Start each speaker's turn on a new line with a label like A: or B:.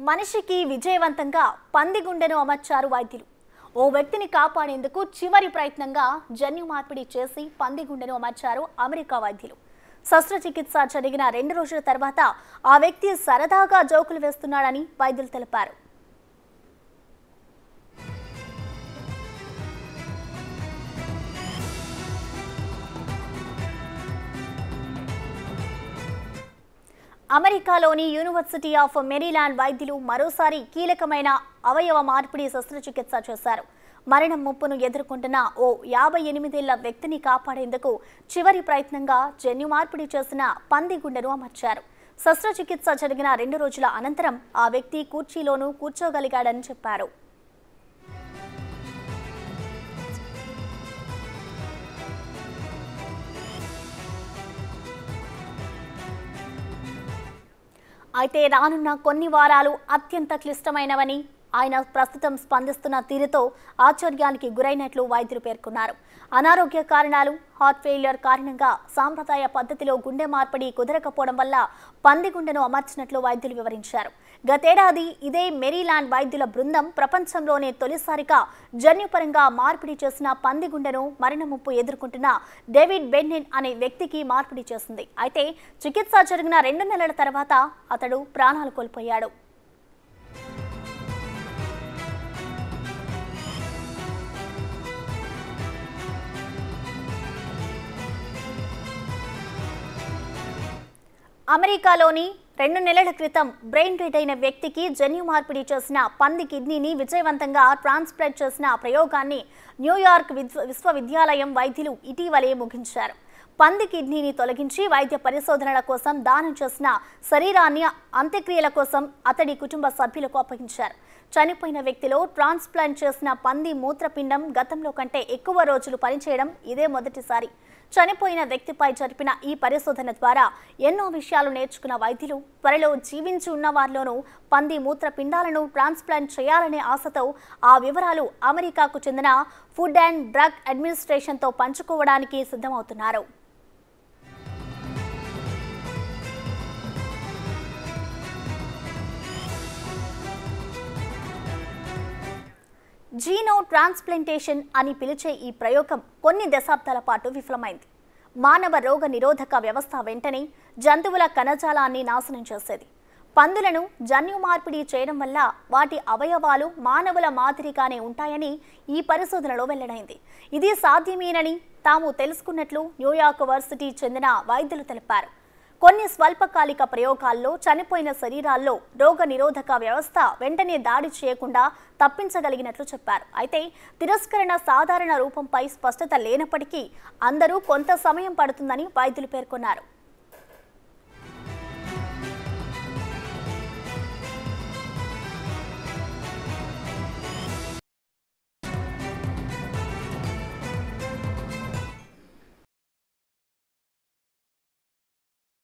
A: మనిషికి విజయవంతంగా పంది గుండెను అమర్చారు వైద్యులు ఓ వ్యక్తిని కాపాడేందుకు చివరి ప్రయత్నంగా జన్యు మార్పిడి చేసి పంది గుండెను అమర్చారు అమెరికా వైద్యులు శస్త్రచికిత్స జరిగిన రెండు రోజుల తర్వాత ఆ వ్యక్తి సరదాగా జోకులు వేస్తున్నాడని వైద్యులు తెలిపారు అమెరికాలోని యూనివర్సిటీ ఆఫ్ మెరీలాండ్ వైద్యులు మరోసారి కీలకమైన అవయవ మార్పిడి శస్త్రచికిత్స చేశారు మరణం ముప్పును ఎదుర్కొంటున్న ఓ యాభై ఎనిమిదేళ్ల వ్యక్తిని కాపాడేందుకు చివరి ప్రయత్నంగా జన్యు మార్పిడి చేసిన పంది గుండెను అమర్చారు శస్త్రచికిత్స జరిగిన రెండు రోజుల అనంతరం ఆ వ్యక్తి కుర్చీలోనూ కూర్చోగలిగాడని చెప్పారు అయితే రానున్న కొన్ని వారాలు అత్యంత క్లిష్టమైనవని ఆయన ప్రస్తుతం స్పందిస్తున్న తీరుతో ఆశ్చర్యానికి గురైనట్లు వైద్యులు పేర్కొన్నారు అనారోగ్య కారణాలు హార్ట్ ఫెయిల్యూర్ కారణంగా సాంప్రదాయ పద్ధతిలో గుండె మార్పిడి కుదరకపోవడం వల్ల పంది గుండెను అమర్చినట్లు వైద్యులు వివరించారు గతేడాది ఇదే మెరీలాండ్ వైద్యుల బృందం ప్రపంచంలోనే తొలిసారిగా జన్యుపరంగా మార్పిడి చేసిన పంది గుండెను మరణ ముప్పు ఎదుర్కొంటున్న డేవిడ్ బెన్నెన్ అనే వ్యక్తికి మార్పిడి చేసింది అయితే చికిత్స జరిగిన రెండు నెలల తర్వాత అతడు ప్రాణాలు కోల్పోయాడు అమెరికాలోని రెండు నెలల క్రితం బ్రెయిన్ డెడ్ అయిన వ్యక్తికి జన్యు మార్పిడి చేసిన పంది కిడ్నీని విజయవంతంగా ట్రాన్స్ప్లాంట్ చేసిన ప్రయోగాన్ని న్యూయార్క్ విశ్వ విశ్వవిద్యాలయం వైద్యులు ఇటీవలే ముగించారు పంది కిడ్నీని తొలగించి వైద్య పరిశోధనల కోసం దానం చేసిన శరీరాన్ని అంత్యక్రియల కోసం అతడి కుటుంబ సభ్యులకు అప్పగించారు చనిపోయిన వ్యక్తిలో ట్రాన్స్ప్లాంట్ చేసిన పంది మూత్రపిండం గతంలో కంటే ఎక్కువ రోజులు పనిచేయడం ఇదే మొదటిసారి చనిపోయిన వ్యక్తిపై జరిపిన ఈ పరిశోధన ద్వారా ఎన్నో విషయాలు నేర్చుకున్న వైద్యులు త్వరలో జీవించి ఉన్న వారిలోనూ పంది మూత్రపిండాలను ట్రాన్స్ప్లాంట్ చేయాలనే ఆశతో ఆ వివరాలు అమెరికాకు చెందిన ఫుడ్ అండ్ డ్రగ్ అడ్మినిస్ట్రేషన్తో పంచుకోవడానికి సిద్ధమవుతున్నారు జీనో ట్రాన్స్ప్లాంటేషన్ అని పిలిచే ఈ ప్రయోగం కొన్ని దశాబ్దాల పాటు విఫలమైంది మానవ రోగ నిరోధక వ్యవస్థ వెంటనే జంతువుల కణజాలాన్ని నాశనం చేసేది పందులను జన్యు మార్పిడి చేయడం వల్ల వాటి అవయవాలు మానవుల మాదిరిగానే ఉంటాయని ఈ పరిశోధనలో వెల్లడైంది ఇది సాధ్యమేనని తాము తెలుసుకున్నట్లు న్యూయార్క్ వర్సిటీ చెందిన వైద్యులు తెలిపారు కొన్ని స్వల్పకాలిక ప్రయోగాల్లో చనిపోయిన శరీరాల్లో రోగ నిరోధక వ్యవస్థ వెంటనే దాడి చేయకుండా తప్పించగలిగినట్లు చెప్పారు అయితే తిరస్కరణ సాధారణ రూపంపై స్పష్టత లేనప్పటికీ అందరూ కొంత సమయం పడుతుందని వైద్యులు పేర్కొన్నారు